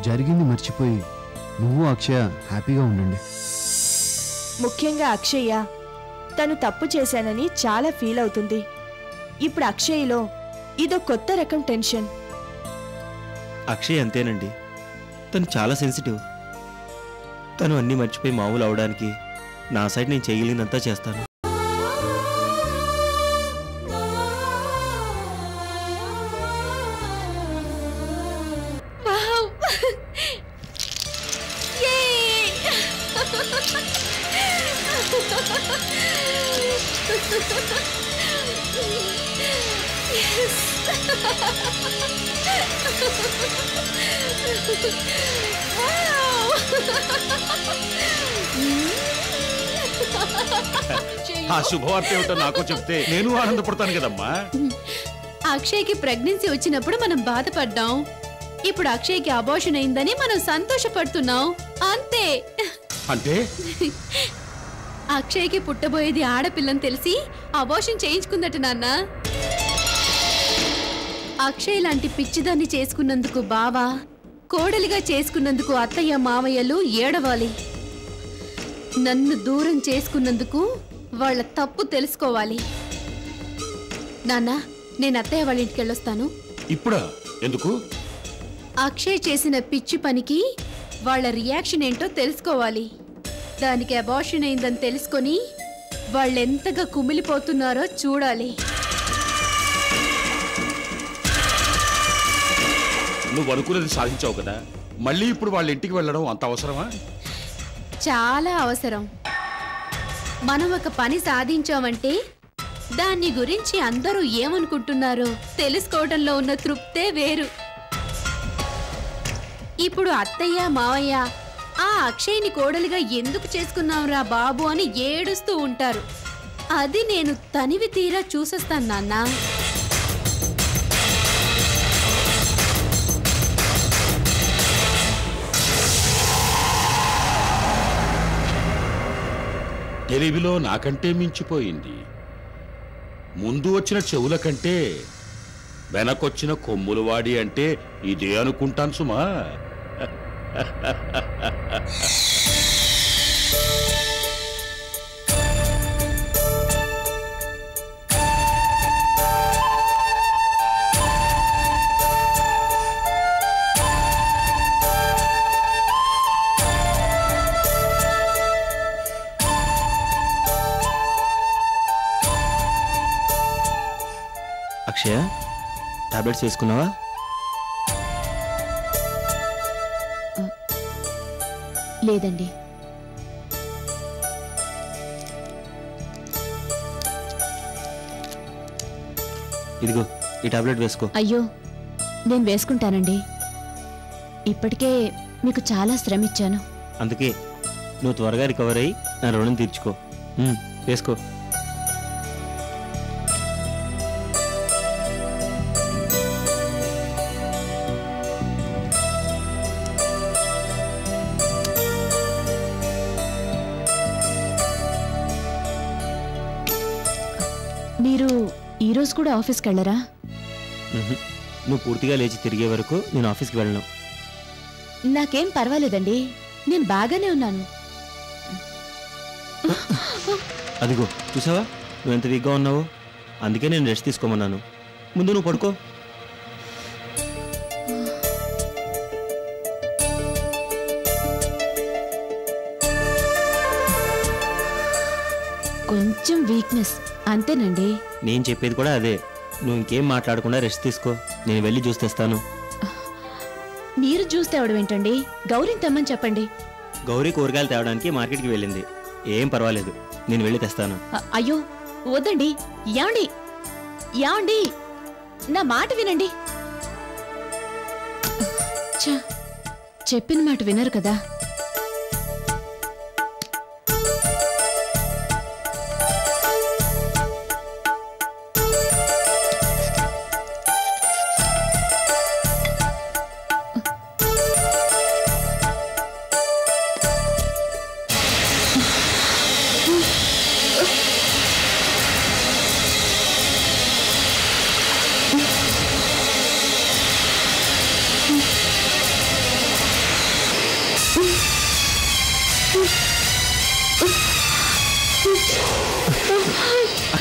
జరిగింది మర్చిపోయి నువ్వు అక్షయ హ్యాపీగా ఉండండి ముఖ్యంగా అక్షయ్య తను తప్పు చేశానని చాలా ఫీల్ అవుతుంది ఇప్పుడు అక్షయ్లో ఇదో కొత్త రకం టెన్షన్ అక్షయ్ అంతేనండి తను చాలా సెన్సిటివ్ తను అన్నీ మర్చిపోయి మామూలు అవడానికి నా సైడ్ నేను చేయగలిగినంతా చేస్తాను వావ్ Yay! yes! ఆ శుభవార్త ఏమిటో నాకు చెప్తే నేను ఆనందపడతాను కదమ్మా అక్షయ్కి ప్రెగ్నెన్సీ వచ్చినప్పుడు మనం బాధపడ్డాం ఇప్పుడు అక్షయ్కి అబోషన్ అయిందని మనం సంతోషపడుతున్నాం అంతే అంటే అక్షయ్కి పుట్టబోయేది ఆడపిల్లని తెలిసి అబోషన్ చేయించుకుందట నాన్న అక్షయ్ లాంటి పిచ్చిదాన్ని చేసుకున్నందుకు బావా కోడలిగా చేసుకున్నందుకు అత్తయ్య మావయ్యలు ఏడవాలి నన్ను దూరం చేసుకున్నందుకు వాళ్ళ తప్పు తెలుసుకోవాలి నాన్న నేను అత్తయ్య వాళ్ళ ఇంటికి వెళ్ళొస్తాను ఇప్పుడా ఎందుకు అక్షయ్ చేసిన పిచ్చి పనికి వాళ్ళ రియాక్షన్ ఏంటో తెలుసుకోవాలి దానికి అబార్షన్ అయిందని తెలుసుకొని వాళ్ళెంతగా కుమిలిపోతున్నారో చూడాలి నువ్వు అనుకున్నది సాధించావు కదా మళ్ళీ ఇప్పుడు వాళ్ళ ఇంటికి వెళ్ళడం అంత అవసరమా చాలా అవసరం మనం ఒక పని సాధించామంటే దాన్ని గురించి అందరూ ఏమనుకుంటున్నారో తెలుసుకోవడంలో ఉన్న తృప్తే వేరు ఇప్పుడు అత్తయ్య మావయ్య ఆ అక్షయ్ని కోడలిగా ఎందుకు చేసుకున్నాంరా బాబు అని ఏడుస్తూ ఉంటారు అది నేను తనివి తీరా చూసొస్తాను నాన్నా తెలివిలో నాకంటే మించిపోయింది ముందు వచ్చిన చెవుల కంటే వెనకొచ్చిన కొమ్ములు వాడి అంటే ఇదే అనుకుంటాను సుమా అక్షయ టాబ్లెట్స్ వేసుకున్నావా లేదండి ఇదిగో ఈ టాబ్లెట్ వేసుకో అయ్యో నేను వేసుకుంటానండి ఇప్పటికే మీకు చాలా శ్రమ ఇచ్చాను అందుకే నువ్వు త్వరగా రికవర్ అయ్యి నా రుణం తీర్చుకో ఉమ్, వేసుకో మీరు ఈరోజు కూడా ఆఫీస్కి వెళ్ళరా ఉహు. నువ్వు పూర్తిగా లేచి తిరిగే వరకు నేను ఆఫీస్కి వెళ్ళను నాకేం పర్వాలేదండి నేను బాగానే ఉన్నాను అదిగో చూసావా నువ్వు ఎంత వీక్గా ఉన్నావో అందుకే నేను రెస్ట్ తీసుకోమన్నాను ముందు నువ్వు పడుకో కొంచెం వీక్నెస్ అంతేనండి నేను చెప్పేది కూడా అదే నువ్వు ఇంకేం మాట్లాడకుండా రెస్ట్ తీసుకో నేను వెళ్ళి జ్యూస్ తెస్తాను మీరు జ్యూస్ తేవడం ఏంటండి గౌరీని తెమ్మని చెప్పండి గౌరీ కూరగాయలు తేవడానికి మార్కెట్కి వెళ్ళింది ఏం పర్వాలేదు నేను వెళ్ళి తెస్తాను అ- అయ్యో వద్దండి ఏమండి ఏమండి నా మాట వినండి ఛ, చెప్పిన మాట వినరు కదా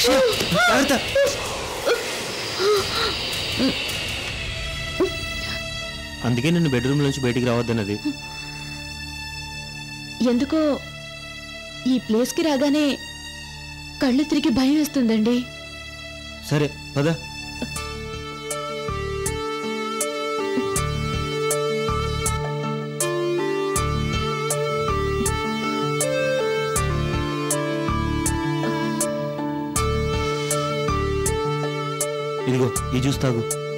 అక్షయ్ జాగ్రత్త అందుకే నిన్ను బెడ్రూమ్ నుంచి బయటికి రావద్దన్నది ఎందుకో ఈ ప్లేస్కి రాగానే కళ్ళు తిరిగి భయం వేస్తుందండి సరే పద ఇదిగో ఈ జ్యూస్ తాగు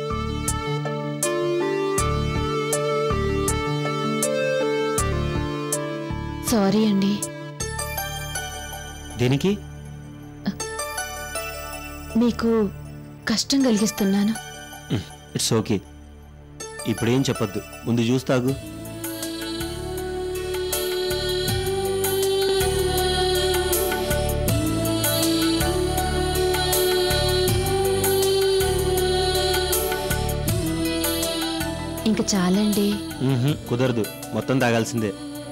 సారీ అండి దేనికి మీకు కష్టం కలిగిస్తున్నాను ఇట్స్ ఓకే ఇప్పుడేం చెప్పొద్దు ముందు జ్యూస్ తాగు ఇంక చాలండి మ్మ్హ్మ్, కుదరదు మొత్తం తాగాల్సిందే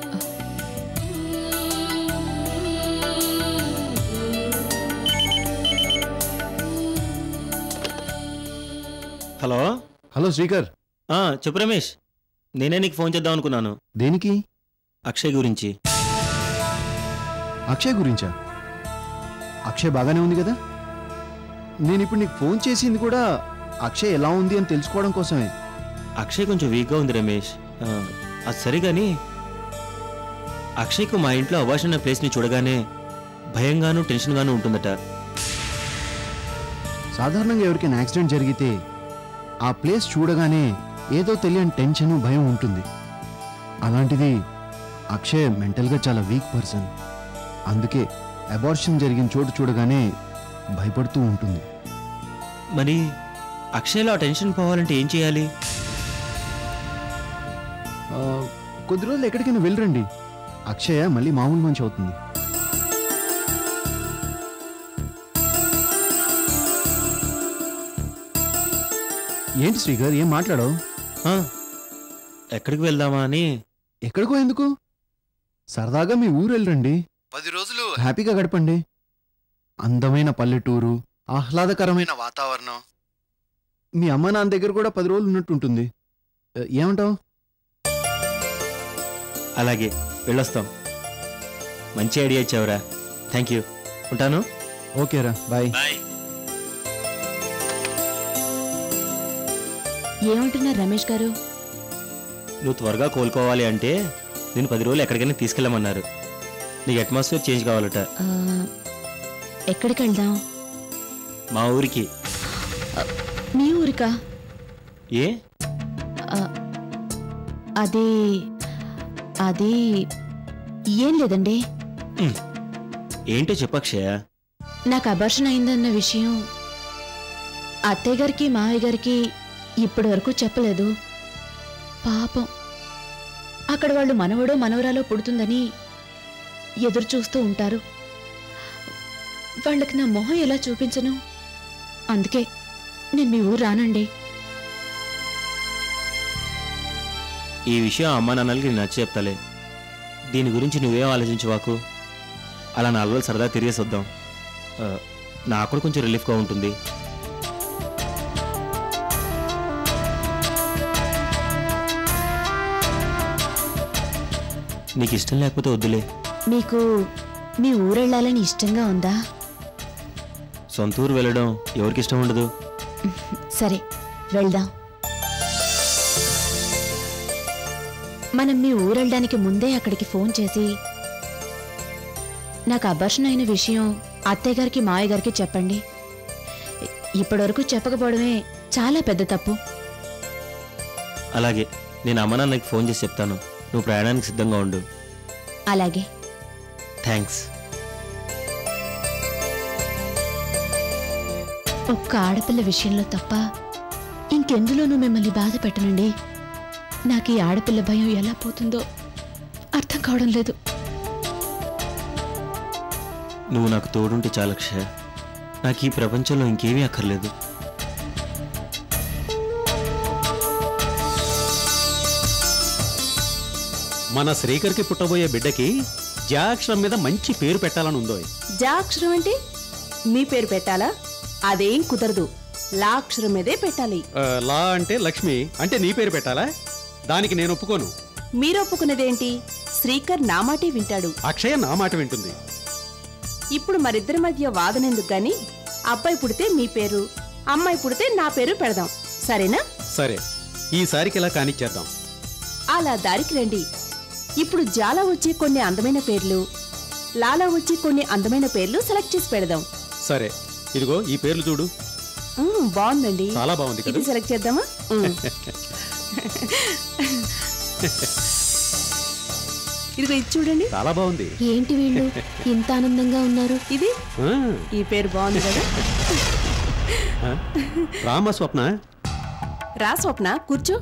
హలో హలో శ్రీకర్ ఆ, చెప్పు రమేష్ నేనే నీకు ఫోన్ చేద్దాం అనుకున్నాను దేనికి అక్షయ్ గురించి అక్షయ్ గురించా అక్షయ్ బాగానే ఉంది కదా నేను ఇప్పుడు నీకు ఫోన్ చేసింది కూడా అక్షయ్ ఎలా ఉంది అని తెలుసుకోవడం కోసమే అక్షయ్ కొంచెం వీక్గా ఉంది రమేష్ ఆ, అది సరే కానీ అక్షయ్కు మా ఇంట్లో అవాష్ అనే ప్లేస్ని చూడగానే భయంగాను టెన్షన్గాను ఉంటుందట సాధారణంగా ఎవరికైనా యాక్సిడెంట్ జరిగితే ఆ ప్లేస్ చూడగానే ఏదో తెలియని టెన్షన్ భయం ఉంటుంది అలాంటిది అక్షయ్ మెంటల్గా చాలా వీక్ పర్సన్ అందుకే అబార్షన్ జరిగిన చోటు చూడగానే భయపడుతూ ఉంటుంది మరి అక్షయ్లో ఆ టెన్షన్ పోవాలంటే ఏం చేయాలి ఆ, కొద్ది రోజులు ఎక్కడికైనా వెళ్ళరండి అక్షయ మళ్ళీ మామూలు మంచి అవుతుంది ఏంటి శ్రీకర్ ఏం మాట్లాడవు ఆ, ఎక్కడికి వెళ్దామా అని ఎక్కడికో ఎందుకు సరదాగా మీ ఊరు వెళ్ళరండి పది రోజులు హ్యాపీగా గడపండి అందమైన పల్లెటూరు ఆహ్లాదకరమైన వాతావరణం మీ అమ్మ నాన్న దగ్గర కూడా పది రోజులు ఉన్నట్టుంటుంది ఏ- ఏమంటావు అలాగే వెళ్ళొస్తాం మంచి ఐడియా ఇచ్చావురా థ్యాంక్ యూ ఉంటాను ఓకేరా బాయ్ బాయ్ ఏమంటున్నారు రమేష్ గారు నువ్వు త్వరగా కోలుకోవాలి అంటే నేను పది రోజులు ఎక్కడికైనా తీసుకెళ్ళమన్నారు నీకు అట్మాస్ఫియర్ చేంజ్ కావాలట ఆ, ఎక్కడికి వెళ్దాం మా ఊరికి మీ ఊరికా ఏ ఆ, అది అది ఏం లేదండి ఏంటో చెప్పక్షయ నాకు అబర్షన్ అయిందన్న విషయం అత్తయ్య గారికి మావయ్య గారికి ఇప్పటి వరకు చెప్పలేదు పాపం అక్కడ వాళ్ళు మనవడో మనవరాలో పుడుతుందని ఎదురు చూస్తూ ఉంటారు వాళ్ళకి నా మొహం ఎలా చూపించను అందుకే నేను మీ ఊరు రానండి ఈ విషయం అమ్మా నాన్నలకి నేను నచ్చి చెప్తాలే దీని గురించి నువ్వేం ఆలోచించవాకు అలా నాలుగు రోజులు సరదా తిరిగేసి వద్దాం ఆ, నాకు కూడా కొంచెం రిలీఫ్గా ఉంటుంది నీకు ఇష్టం లేకపోతే వద్దులే మీకు మీ ఊరెళ్ళాలని ఇష్టంగా ఉందా సొంత ఊరు వెళ్ళడం ఎవరికి ఇష్టం ఉండదు సరే వెళ్దాం మనం మీ ఊరెళ్ళడానికి ముందే అక్కడికి ఫోన్ చేసి నాకు అబర్షన్ అయిన విషయం అత్తయ్య గారికి మావయ్య గారికి చెప్పండి ఇ- ఇప్పటివరకు చెప్పకపోవడమే చాలా పెద్ద తప్పు అలాగే నేను అమ్మ నాన్నకి ఫోన్ చేసి చెప్తాను నువ్వు ప్రయాణానికి సిద్ధంగా ఉండు అలాగే థ్యాంక్స్ ఒక్క ఆడపిల్ల విషయంలో తప్ప ఇంకెందులోనూ మిమ్మల్ని బాధ పెట్టనండి నాకు ఈ ఆడపిల్ల భయం ఎలా పోతుందో అర్థం కావడం లేదు నువ్వు నాకు తోడుంటే చాలు క్షయ నాకు ఈ ప్రపంచంలో ఇంకేమీ అక్కర్లేదు మన శ్రీకర్కి పుట్టబోయే బిడ్డకి జాక్షరం మీద మంచి పేరు పెట్టాలని ఉందో జాక్షరం అంటే మీ పేరు పెట్టాలా అదేం కుదరదు లా అక్షరం మీదే పెట్టాలి ఆ, లా అంటే లక్ష్మి అంటే నీ పేరు పెట్టాలా దానికి నేను ఒప్పుకోను మీరు ఒప్పుకునేదేంటి శ్రీకర్ నా మాటే వింటాడు అక్షయ నా మాట వింటుంది ఇప్పుడు మరిద్దరి మధ్య వాదనెందుకు గాని అబ్బాయి పుడితే మీ పేరు అమ్మాయి పుడితే నా పేరు పెడదాం సరేనా సరే ఈసారికి ఇలా కానిచ్చేద్దాం అలా దారికి రండి ఇప్పుడు జాలా వచ్చే కొన్ని అందమైన పేర్లు లాలా వచ్చే కొన్ని అందమైన పేర్లు సెలెక్ట్ చేసి పెడదాం సరే ఇదిగో ఈ పేర్లు చూడు ఉమ్, బాగుందండి చాలా బాగుంది కదా ఇది సెలెక్ట్ చేద్దామా ఉమ్. ఇదిగో ఇది చూడండి చాలా బాగుంది ఏంటి వీళ్ళు ఇంత ఆనందంగా ఉన్నారు ఇది ఆ, ఈ పేరు బాగుంది కదా ఆ. రామ స్వప్న రా స్వప్న కూర్చో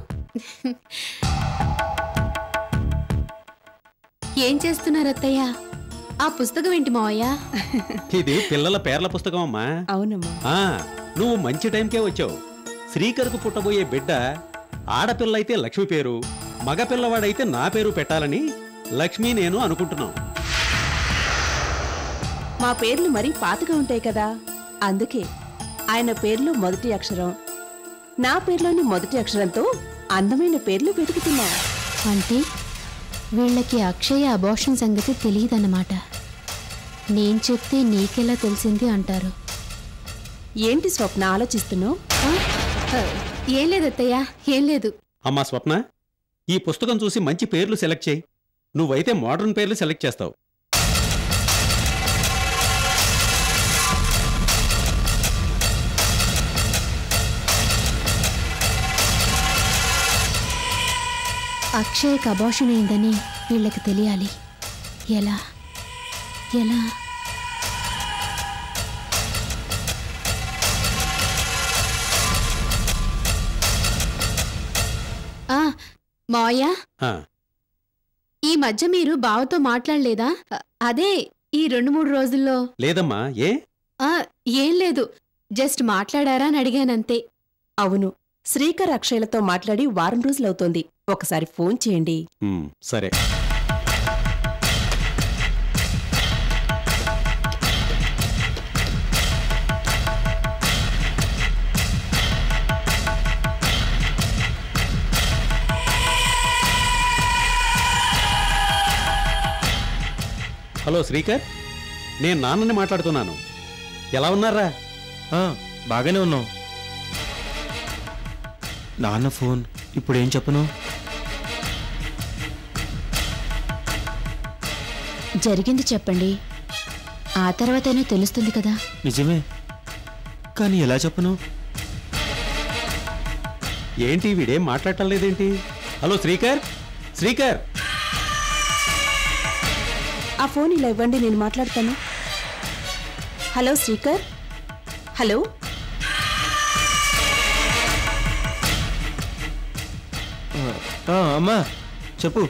ఏం చేస్తున్నారు అత్తయ్య ఆ పుస్తకం ఏంటి మావయ్య ఇది పిల్లల పేర్ల పుస్తకం అమ్మా అవునమ్మా ఆ, నువ్వు మంచి టైంకే వచ్చావు శ్రీకర్కు పుట్టబోయే బిడ్డ ఆడపిల్ల అయితే లక్ష్మి పేరు మగపిల్లవాడైతే నా పేరు పెట్టాలని లక్ష్మి నేను అనుకుంటున్నాం మా పేర్లు మరీ పాతగా ఉంటాయి కదా అందుకే ఆయన పేర్లు మొదటి అక్షరం నా పేర్లోని మొదటి అక్షరంతో అందమైన పేర్లు వెతుకుతున్నాం అంటే వీళ్ళకి అక్షయ అబోషన్ సంగతి తెలియదన్నమాట నేను చెప్తే నీకెలా తెలిసింది అంటారు ఏంటి స్వప్న ఆలోచిస్తున్నావు ఆ, ఏం లేదు అత్తయ్య ఏం లేదు అమ్మా స్వప్న ఈ పుస్తకం చూసి మంచి పేర్లు సెలెక్ట్ చేయి నువ్వైతే మోడర్న్ పేర్లు సెలెక్ట్ చేస్తావు అక్షయ్కి అబోషన్ అయిందని వీళ్ళకి తెలియాలి ఎలా ఎలా ఆ మావయ్య ఆ, ఈ మధ్య మీరు బావతో మాట్లాడలేదా అ- అదే ఈ రెండు మూడు రోజుల్లో లేదమ్మా ఏ ఆ ఏం లేదు జస్ట్ మాట్లాడారా అని అడిగానంతే అవును శ్రీకర్ అక్షయలతో మాట్లాడి వారం రోజులవుతోంది ఒకసారి ఫోన్ చేయండి ఉమ్, సరే హలో శ్రీకర్ నేను నాన్నని మాట్లాడుతున్నాను ఎలా ఉన్నారా ఆ, బాగానే ఉన్నాం నాన్న ఫోన్ ఇప్పుడు ఏం చెప్పను జరిగింది చెప్పండి ఆ తర్వాతైనా తెలుస్తుంది కదా నిజమే కానీ ఎలా చెప్పను ఏంటి వీడేం మాట్లాడటం లేదేంటి హలో శ్రీకర్ శ్రీకర్ ఆ ఫోన్ ఇలా ఇవ్వండి నేను మాట్లాడతాను హలో శ్రీకర్ హలో ఆ, అమ్మా చెప్పు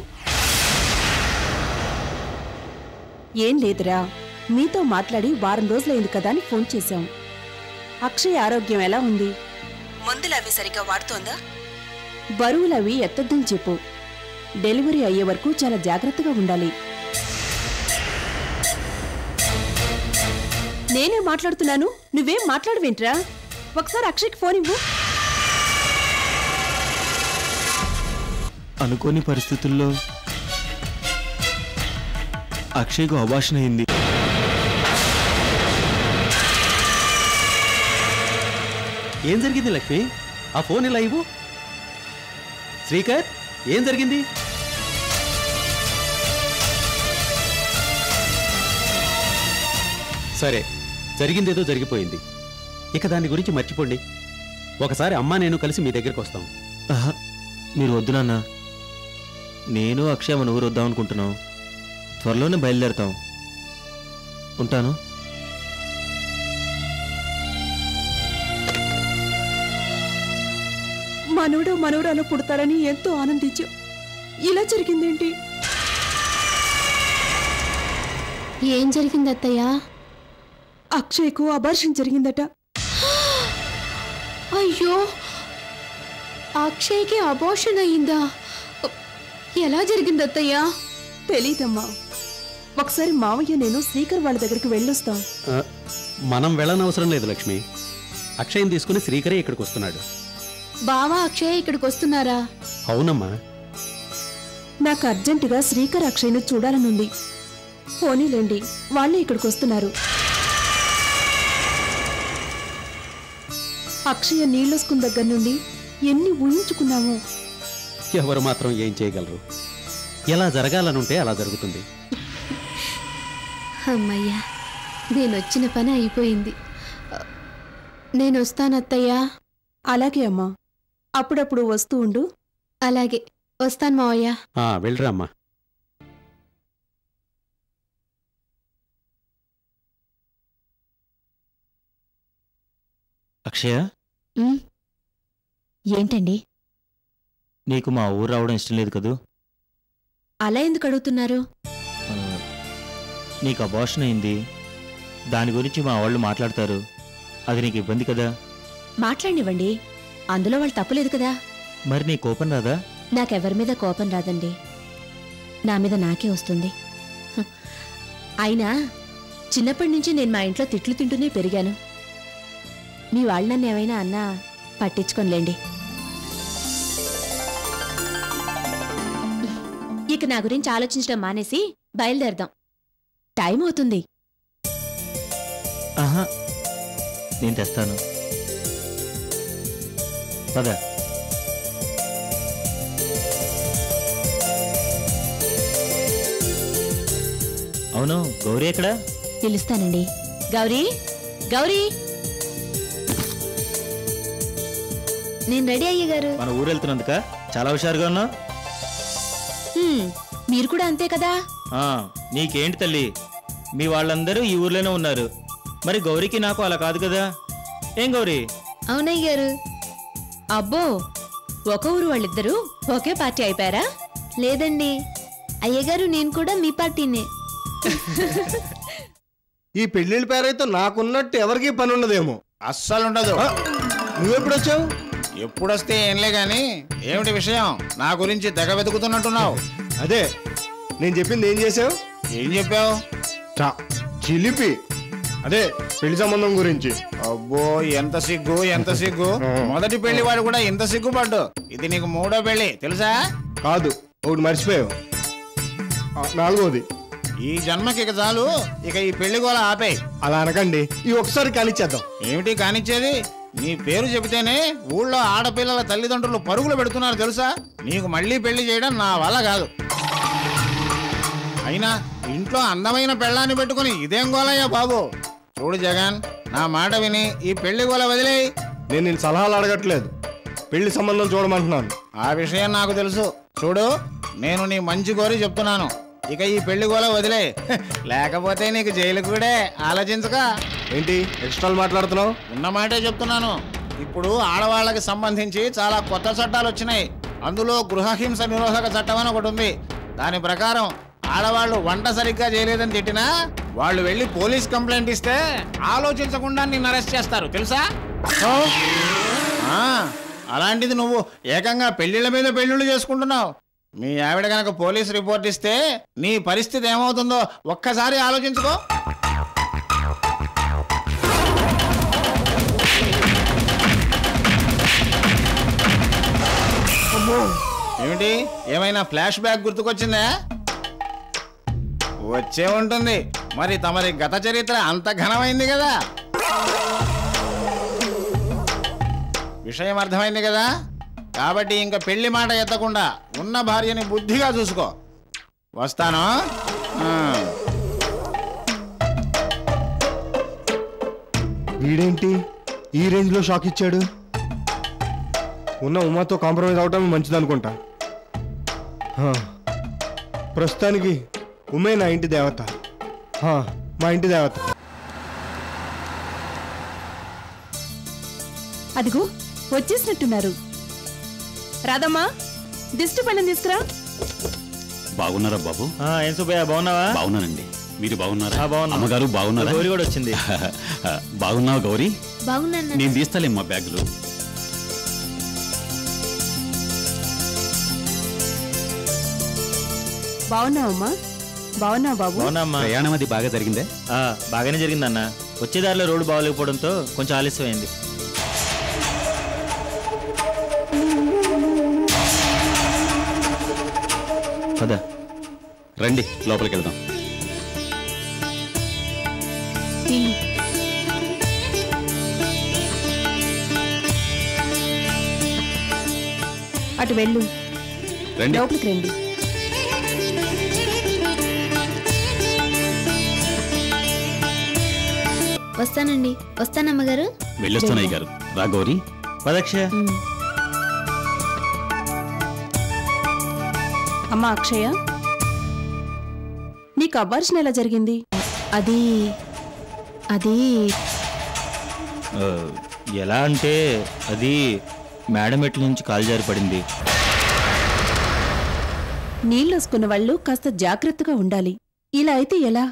ఏం లేదురా మీతో మాట్లాడి వారం రోజులైంది కదా అని ఫోన్ చేశాం అక్షయ్ ఆరోగ్యం ఎలా ఉంది మందులు అవి సరిగ్గా వాడుతోందా బరువులు అవి ఎత్తద్దని చెప్పు డెలివరీ అయ్యే వరకు చాలా జాగ్రత్తగా ఉండాలి నేనే మాట్లాడుతున్నాను నువ్వేం మాట్లాడవేంట్రా ఒకసారి అక్షయ్కి ఫోన్ ఇవ్వు అనుకోని పరిస్థితుల్లో అక్షయ్కు అభాషణ అయింది ఏం జరిగింది లక్ష్మి ఆ ఫోన్ ఇలా ఇవ్వు శ్రీకర్ ఏం జరిగింది సరే జరిగిందేదో జరిగిపోయింది ఇక దాని గురించి మర్చిపోండి ఒకసారి అమ్మా నేను కలిసి మీ దగ్గరికి వస్తాం ఆహా, మీరు వద్దు నాన్న నేను అక్షయ మన ఊరు వద్దాం అనుకుంటున్నాం త్వరలోనే బయలుదేరుతాం ఉంటాను మనోడు మనోరాలు పుడతారని ఎంతో ఆనందించాం ఇలా జరిగిందేంటి ఏం జరిగింది అత్తయ్య అక్షయ్కు అబార్షన్ జరిగిందట అయ్యో అక్షయ్కి అబోషన్ అయిందా ఎలా జరిగింది అత్తయ్య తెలీదమ్మా ఒకసారి మావయ్య నేను శ్రీకర్ వాళ్ళ దగ్గరికి వెళ్ళొస్తాం ఆ, మనం వెళ్ళనవసరం లేదు లక్ష్మి అక్షయం తీసుకుని శ్రీకరే ఇక్కడికి వస్తున్నాడు బావా అక్షయ్ ఇక్కడికి వస్తున్నారా అవునమ్మా నాకు అర్జెంటుగా శ్రీకర్ అక్షయ్ను చూడాలనుంది పోనీలేండి వాళ్ళే ఇక్కడికి వస్తున్నారు అక్షయ నీళ్ళొసుకున్న దగ్గర నుండి ఎన్ని ఊహించుకున్నామో ఎవరు మాత్రం ఏం చేయగలరు ఎలా జరగాలనుంటే అలా జరుగుతుంది అమ్మయ్యా నేను వచ్చిన పని అయిపోయింది నేను వస్తాను అత్తయ్యా అలాగే అమ్మా అప్పుడప్పుడు వస్తూ ఉండు అలాగే వస్తాను మావయ్య ఆ, వెళ్ళరా అమ్మా అక్షయ ఉమ్. ఏంటండి నీకు మా ఊరు రావడం ఇష్టం లేదు కదూ అలా ఎందుకు అడుగుతున్నారు ఆ, నీకు అబార్షన్ అయింది దాని గురించి మా వాళ్ళు మాట్లాడతారు అది నీకు ఇబ్బంది కదా మాట్లాడినివ్వండి అందులో వాళ్ళు తప్పులేదు కదా మరి నీ కోపం రాదా నాకెవరి మీద కోపం రాదండి నా మీద నాకే వస్తుంది హ. అయినా చిన్నప్పటి నుంచి నేను మా ఇంట్లో తిట్లు తింటూనే పెరిగాను మీ వాళ్ళు నన్ను ఏమైనా అన్నా పట్టించుకోనిలేండి ఇక నా గురించి ఆలోచించడం మానేసి బయలుదేరదాం టైం అవుతుంది ఆహా నేను తెస్తాను పద అవును గౌరీ ఎక్కడా పిలుస్తానండి గౌరీ గౌరీ నేను రెడీ అయ్యగారు మన ఊరు వెళ్తున్నందుక చాలా హుషారుగా ఉన్నావు హ్మ్, మీరు కూడా అంతే కదా ఆ, నీకేంటి తల్లి మీ వాళ్ళందరూ ఈ ఊర్లోనే ఉన్నారు మరి గౌరీకి నాకు అలా కాదు కదా ఏం గౌరీ అవునయ్య గారు అబ్బో ఒక ఊరు వాళ్ళిద్దరూ ఒకే పార్టీ అయిపోయారా లేదండి అయ్యగారు నేను కూడా మీ పార్టీనే ఈ పెళ్లిళ్ళ పేరైతే నాకున్నట్టు ఎవరికి పని ఉండదేమో అస్సలు ఉండదు ఆ, నువ్వెప్పుడు వచ్చావు ఎప్పుడొస్తే ఏంలే గాని ఏమిటి విషయం నా గురించి తెగ వెతుకుతున్నట్టున్నావు అదే నేను చెప్పింది ఏం చేసావు ఏం చెప్పావు చా చిలిపి అదే పెళ్లి సంబంధం గురించి అబ్బో ఎంత సిగ్గు ఎంత సిగ్గు మొదటి పెళ్లి వాడు కూడా ఇంత సిగ్గుపడ్డు ఇది నీకు మూడో పెళ్లి తెలుసా కాదు ఒకటి మర్చిపోయావు ఆ, నాలుగోది ఈ జన్మకి ఇక చాలు ఇక ఈ పెళ్లి గోల ఆపేయ్ అలా అనకండి ఈ ఒకసారి కానిచ్చేద్దాం ఏమిటి కానిచ్చేది నీ పేరు చెబితేనే ఊళ్ళో ఆడపిల్లల తల్లిదండ్రులు పరుగులు పెడుతున్నారు తెలుసా నీకు మళ్ళీ పెళ్లి చేయడం నా వల్ల కాదు అయినా ఇంట్లో అందమైన పెళ్ళాన్ని పెట్టుకుని ఇదేం గోలయ్యా బాబు చూడు జగన్ నా మాట విని ఈ పెళ్లి గోల వదిలేయి నేను నేను సలహాలు అడగట్లేదు పెళ్లి సంబంధం చూడమంటున్నాను ఆ విషయం నాకు తెలుసు చూడు నేను నీ మంచి కోరి చెప్తున్నాను ఇక ఈ పెళ్లి గోల వదిలే లేకపోతే నీకు జైలు కూడా ఆలోచించక ఏంటి ఎక్స్ట్రాలు మాట్లాడుతున్నావు ఉన్న మాటే చెప్తున్నాను ఇప్పుడు ఆడవాళ్ళకి సంబంధించి చాలా కొత్త చట్టాలు వచ్చినాయి అందులో గృహహింస నిరోధక చట్టం అని ఒకటి ఉంది దాని ప్రకారం ఆడవాళ్ళు వంట సరిగ్గా చేయలేదని తిట్టినా వాళ్ళు వెళ్ళి పోలీస్ కంప్లైంట్ ఇస్తే ఆలోచించకుండా నిన్ను అరెస్ట్ చేస్తారు తెలుసా ఆ, అలాంటిది నువ్వు ఏకంగా పెళ్లిళ్ళ మీద పెళ్లిళ్ళు చేసుకుంటున్నావు మీ ఆవిడ గనక పోలీస్ రిపోర్ట్ ఇస్తే నీ పరిస్థితి ఏమవుతుందో ఒక్కసారి ఆలోచించుకో ఏమిటి ఏమైనా ఫ్లాష్ బ్యాక్ గుర్తుకొచ్చిందా వచ్చే ఉంటుంది మరి తమరి గత చరిత్ర అంత ఘనమైంది కదా విషయం అర్థమైంది కదా కాబట్టి ఇంకా పెళ్లి మాట ఎత్తకుండా ఉన్న భార్యని బుద్ధిగా చూసుకో వస్తాను ఆ. వీడేంటి ఈ రేంజ్లో షాక్ ఇచ్చాడు ఉన్న ఉమాతో కాంప్రమైజ్ అవటం మంచిది అనుకుంటా ప్రస్తుతానికి ఉమే నా ఇంటి దేవత హా, మా ఇంటి దేవత అదిగో వచ్చేసినట్టున్నారు రాదమ్మా దిష్టి పళ్ళని తీసుకురా బాగున్నారా బాబు ఆ, ఏం సుబ్బయ్య బాగున్నావా బాగున్నానండి మీరు బాగున్నారా ఆ, బాగున్నా. అమ్మగారు బాగున్నారా గౌరీ కూడా వచ్చింది బాగున్నావా గౌరీ బాగున్నాను నేను తీస్తాలేమ్మా బ్యాగులు బాగున్నావమ్మా బాగున్నావు బాబు బాగున్నా అమ్మా ప్రయాణం అది బాగా జరిగిందే ఆ, బాగానే జరిగిందన్న వచ్చేదారిలో రోడ్డు బాగోలేకపోవడంతో కొంచెం ఆలస్యమైంది పద రండి లోపలికి వెళ్దాం అటు వెళ్ళు రండి లోపలికి రండి వస్తానండి వస్తానమ్మగారు వెళ్ళొస్తానయ్య గారు రా గౌరీ పదక్షయ అమ్మా అక్షయ నీకు అబార్షన్ ఎలా జరిగింది అది అది ఆ, ఎలా అంటే అది మేడం ఎట్ల నుంచి కాలు జారి పడింది నీళ్ళొసుకున్న వాళ్ళు కాస్త జాగ్రత్తగా ఉండాలి ఇలా అయితే ఎలా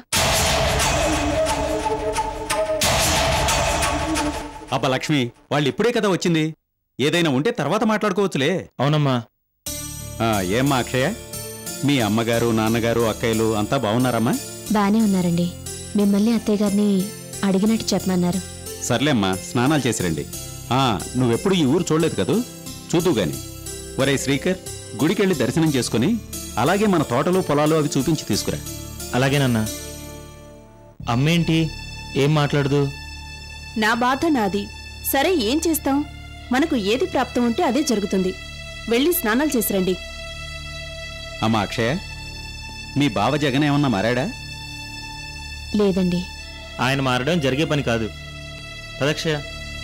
అబ్బా లక్ష్మి వాళ్ళు ఇప్పుడే కదా వచ్చింది ఏదైనా ఉంటే తర్వాత మాట్లాడుకోవచ్చులే అవునమ్మా ఆ, ఏమ్మా అక్షయ మీ అమ్మగారు నాన్నగారు అక్కయ్యలు అంతా బాగున్నారమ్మా బానే ఉన్నారండి మిమ్మల్ని అత్తయ్య గారిని అడిగినట్టు చెప్పమన్నారు సర్లేమ్మా స్నానాలు చేసిరండి ఆ నువ్వెప్పుడు ఈ ఊరు చూడలేదు కదూ చూద్దు గాని ఒరే శ్రీకర్ గుడికెళ్ళి దర్శనం చేసుకుని అలాగే మన తోటలు పొలాలు అవి చూపించి తీసుకురా అలాగేనన్నా అమ్మేంటి ఏం మాట్లాడదు నా బాధ నాది సరే ఏం చేస్తాం మనకు ఏది ప్రాప్తం ఉంటే అదే జరుగుతుంది వెళ్ళి స్నానాలు చేసిరండి అమ్మా అక్షయ మీ బావ జగన్ ఏమన్నా మారాడా లేదండి ఆయన మారడం జరిగే పని కాదు పదక్షయ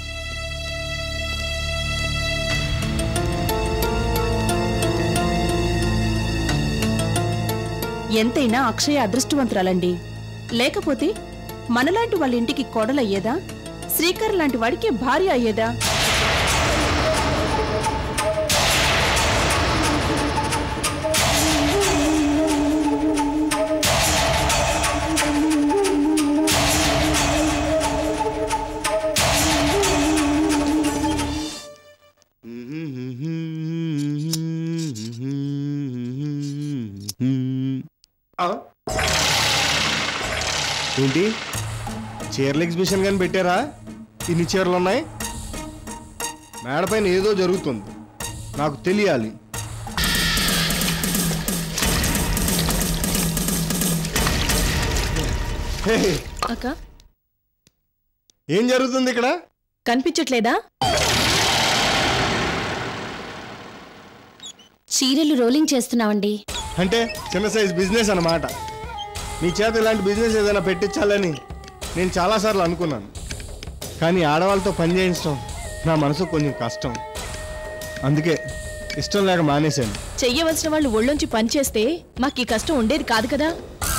ఎంతైనా అక్షయ అదృష్టవంతురాలండి లేకపోతే మనలాంటి వాళ్ళ ఇంటికి కోడలయ్యేదా శ్రీకర్ లాంటి వాడికి భార్య అయ్యేదా ఆ? ఏంటి చీరల ఎగ్జిబిషన్ కానీ పెట్టారా ఇన్ని చీరలు ఉన్నాయి మేడపైన ఏదో జరుగుతుంది నాకు తెలియాలి హే, అక్క ఏం జరుగుతుంది ఇక్కడ కనిపించట్లేదా చీరలు రోలింగ్ చేస్తున్నామండి అంటే చిన్న సైజ్ బిజినెస్ అన్నమాట మీ చేత ఇలాంటి బిజినెస్ ఏదైనా పెట్టించాలని నేను చాలాసార్లు అనుకున్నాను కానీ ఆడవాళ్ళతో పని చేయించడం నా మనసు కొంచెం కష్టం అందుకే ఇష్టం లేక మానేశాను చెయ్యవలసిన వాళ్ళు ఒళ్ళొంచి పనిచేస్తే మాకు ఈ కష్టం ఉండేది కాదు కదా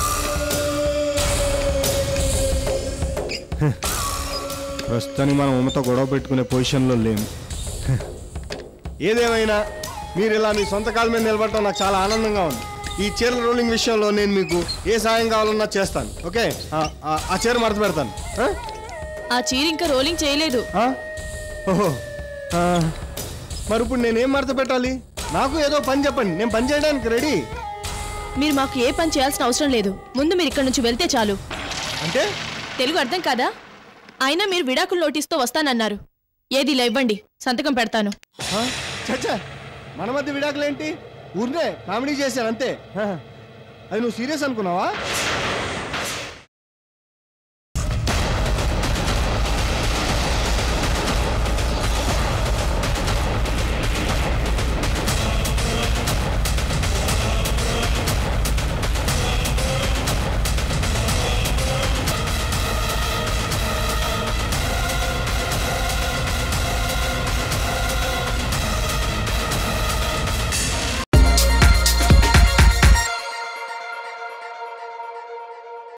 ప్రస్తుతానికి మనం ఉమ్మతో గొడవ పెట్టుకునే పొజిషన్లో లేము ఏదేమైనా మీరు ఇలా మీ సొంత కాళ్ళ మీద నిలబడటం నాకు చాలా ఆనందంగా ఉంది ఈ చీరల రోలింగ్ విషయంలో నేను మీకు ఏ సాయం కావాలన్నా చేస్తాను ఓకే ఆ, ఆ, ఆ చీర మడత పెడతాను ఆ? ఆ చీర ఇంకా రోలింగ్ చేయలేదు ఆ? ఓహో ఆ, మరి ఇప్పుడు నేనేం మడత పెట్టాలి నాకు ఏదో పని చెప్పండి నేను పని చేయడానికి రెడీ మీరు మాకు ఏ పని చేయాల్సిన అవసరం లేదు ముందు మీరు ఇక్కడ నుంచి వెళ్తే చాలు అంటే తెలుగు అర్థం కాదా అయినా మీరు విడాకుల నోటీస్తో వస్తానన్నారు ఏది ఇలా ఇవ్వండి సంతకం పెడతాను ఆ? చచ్చా మన మధ్య విడాకులేంటి ఊరినే కామెడీ చేశాను అంతే ఆ. అది నువ్వు సీరియస్ అనుకున్నావా